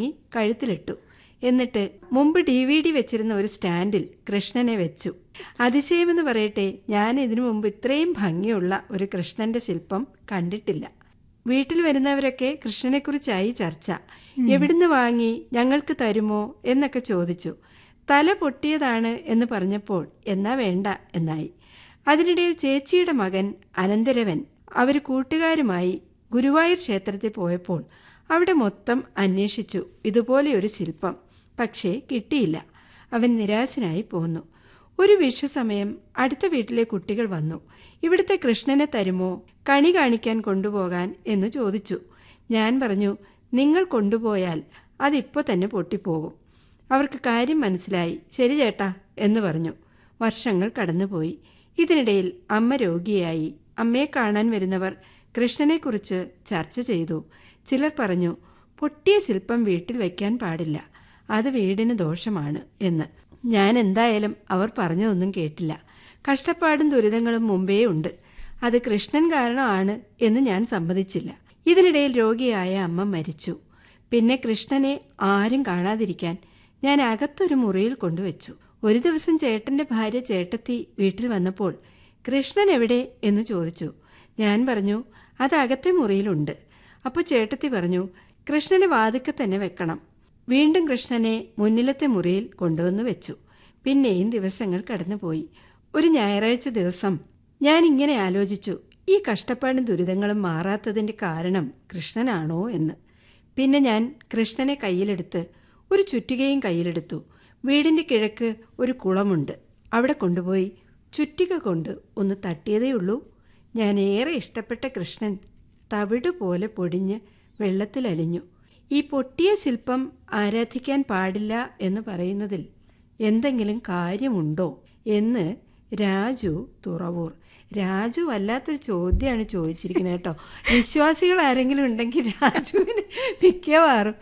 വാങ്ങി കഴുത്തിലിട്ടു എന്നിട്ട് മുമ്പ് ഡി വി ഡി വെച്ചിരുന്ന ഒരു സ്റ്റാൻഡിൽ കൃഷ്ണനെ വെച്ചു അതിശയമെന്ന് പറയട്ടെ ഞാൻ ഇതിനു മുമ്പ് ഇത്രയും ഭംഗിയുള്ള ഒരു കൃഷ്ണന്റെ ശില്പം കണ്ടിട്ടില്ല വീട്ടിൽ വരുന്നവരൊക്കെ കൃഷ്ണനെക്കുറിച്ചായി ചർച്ച എവിടുന്ന് വാങ്ങി ഞങ്ങൾക്ക് തരുമോ എന്നൊക്കെ ചോദിച്ചു തല പൊട്ടിയതാണ് എന്ന് പറഞ്ഞപ്പോൾ എന്നാ വേണ്ട എന്നായി അതിനിടയിൽ ചേച്ചിയുടെ മകൻ അനന്തരവൻ അവർ കൂട്ടുകാരുമായി ഗുരുവായൂർ ക്ഷേത്രത്തിൽ പോയപ്പോൾ അവിടെ മൊത്തം അന്വേഷിച്ചു ഇതുപോലെ ഒരു ശില്പം പക്ഷേ കിട്ടിയില്ല അവൻ നിരാശനായി പോന്നു ഒരു വിഷുസമയം അടുത്ത വീട്ടിലെ കുട്ടികൾ വന്നു ഇവിടുത്തെ കൃഷ്ണനെ തരുമോ കണി കാണിക്കാൻ കൊണ്ടുപോകാൻ എന്ന് ചോദിച്ചു ഞാൻ പറഞ്ഞു നിങ്ങൾ കൊണ്ടുപോയാൽ അതിപ്പോൾ തന്നെ പൊട്ടിപ്പോകും അവർക്ക് കാര്യം മനസ്സിലായി ശരി ചേട്ടാ എന്ന് പറഞ്ഞു വർഷങ്ങൾ കടന്നുപോയി ഇതിനിടയിൽ അമ്മ രോഗിയായി അമ്മയെ കാണാൻ വരുന്നവർ കൃഷ്ണനെക്കുറിച്ച് ചർച്ച ചെയ്തു ചിലർ പറഞ്ഞു പൊട്ടിയ ശില്പം വീട്ടിൽ വയ്ക്കാൻ പാടില്ല അത് വീടിന് ദോഷമാണ് എന്ന് ഞാൻ എന്തായാലും അവർ പറഞ്ഞതൊന്നും കേട്ടില്ല കഷ്ടപ്പാടും ദുരിതങ്ങളും മുമ്പേ ഉണ്ട് അത് കൃഷ്ണൻ കാരണമാണ് എന്ന് ഞാൻ സമ്മതിച്ചില്ല ഇതിനിടയിൽ രോഗിയായ അമ്മ മരിച്ചു പിന്നെ കൃഷ്ണനെ ആരും കാണാതിരിക്കാൻ ഞാൻ അകത്തൊരു മുറിയിൽ കൊണ്ടുവച്ചു ഒരു ദിവസം ചേട്ടന്റെ ഭാര്യ ചേട്ടത്തി വീട്ടിൽ വന്നപ്പോൾ കൃഷ്ണൻ എവിടെ എന്ന് ചോദിച്ചു ഞാൻ പറഞ്ഞു അത് അകത്തെ മുറിയിലുണ്ട് അപ്പോൾ ചേട്ടത്തി പറഞ്ഞു കൃഷ്ണനെ വാതുക്കെ തന്നെ വെക്കണം വീണ്ടും കൃഷ്ണനെ മുന്നിലത്തെ മുറിയിൽ കൊണ്ടുവന്ന് വെച്ചു പിന്നെയും ദിവസങ്ങൾ കടന്നുപോയി ഒരു ഞായറാഴ്ച ദിവസം ഞാൻ ഇങ്ങനെ ആലോചിച്ചു ഈ കഷ്ടപ്പാടും ദുരിതങ്ങളും മാറാത്തതിൻ്റെ കാരണം കൃഷ്ണനാണോ എന്ന് പിന്നെ ഞാൻ കൃഷ്ണനെ കയ്യിലെടുത്ത് ഒരു ചുറ്റികയും കയ്യിലെടുത്തു വീടിൻ്റെ കിഴക്ക് ഒരു കുളമുണ്ട് അവിടെ കൊണ്ടുപോയി ചുറ്റിക കൊണ്ട് ഒന്ന് തട്ടിയതേയുള്ളൂ ഞാൻ ഏറെ ഇഷ്ടപ്പെട്ട കൃഷ്ണൻ തവിട് പോലെ പൊടിഞ്ഞ് വെള്ളത്തിലലിഞ്ഞു ഈ പൊട്ടിയ ശില്പം ആരാധിക്കാൻ പാടില്ല എന്ന് പറയുന്നതിൽ എന്തെങ്കിലും കാര്യമുണ്ടോ എന്ന് രാജു തുറവൂർ രാജു വല്ലാത്തൊരു ചോദ്യമാണ് ചോദിച്ചിരിക്കുന്നത് കേട്ടോ വിശ്വാസികൾ ആരെങ്കിലും ഉണ്ടെങ്കിൽ രാജുവിന് മിക്കവാറും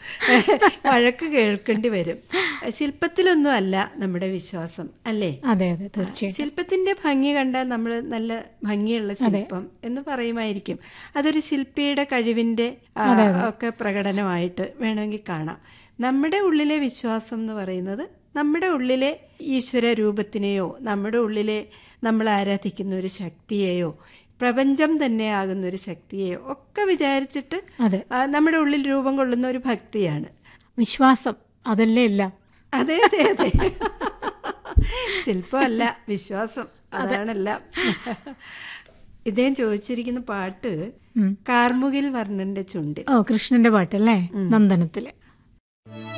വഴക്ക് കേൾക്കേണ്ടി വരും ശില്പത്തിലൊന്നും അല്ല നമ്മുടെ വിശ്വാസം അല്ലേ അതെ അതെ തീർച്ചയായും ശില്പത്തിന്റെ ഭംഗി കണ്ടാൽ നമ്മൾ നല്ല ഭംഗിയുള്ള ശില്പം എന്ന് പറയുമായിരിക്കും അതൊരു ശില്പിയുടെ കഴിവിന്റെ ആ, ഒക്കെ പ്രകടനമായിട്ട് വേണമെങ്കിൽ കാണാം നമ്മുടെ ഉള്ളിലെ വിശ്വാസം എന്ന് പറയുന്നത് നമ്മുടെ ഉള്ളിലെ ഈശ്വര രൂപത്തിനെയോ നമ്മുടെ ഉള്ളിലെ നമ്മൾ ആരാധിക്കുന്ന ഒരു ശക്തിയെയോ പ്രപഞ്ചം തന്നെ ആകുന്ന ഒരു ശക്തിയെയോ ഒക്കെ വിചാരിച്ചിട്ട് അതെ ആ, നമ്മുടെ ഉള്ളിൽ രൂപം കൊള്ളുന്ന ഒരു ഭക്തിയാണ് വിശ്വാസം അതല്ലേ എല്ലാം അതെ അതെ അതെ ശില്പമല്ല വിശ്വാസം അതാണെല്ലാം ഇദ്ദേഹം ചോദിച്ചിരിക്കുന്ന പാട്ട് ഉം. കാർമുകിൽ വർണ്ണന്റെ ചുണ്ടിൽ ഓ കൃഷ്ണന്റെ പാട്ടല്ലേ നന്ദനത്തിലെ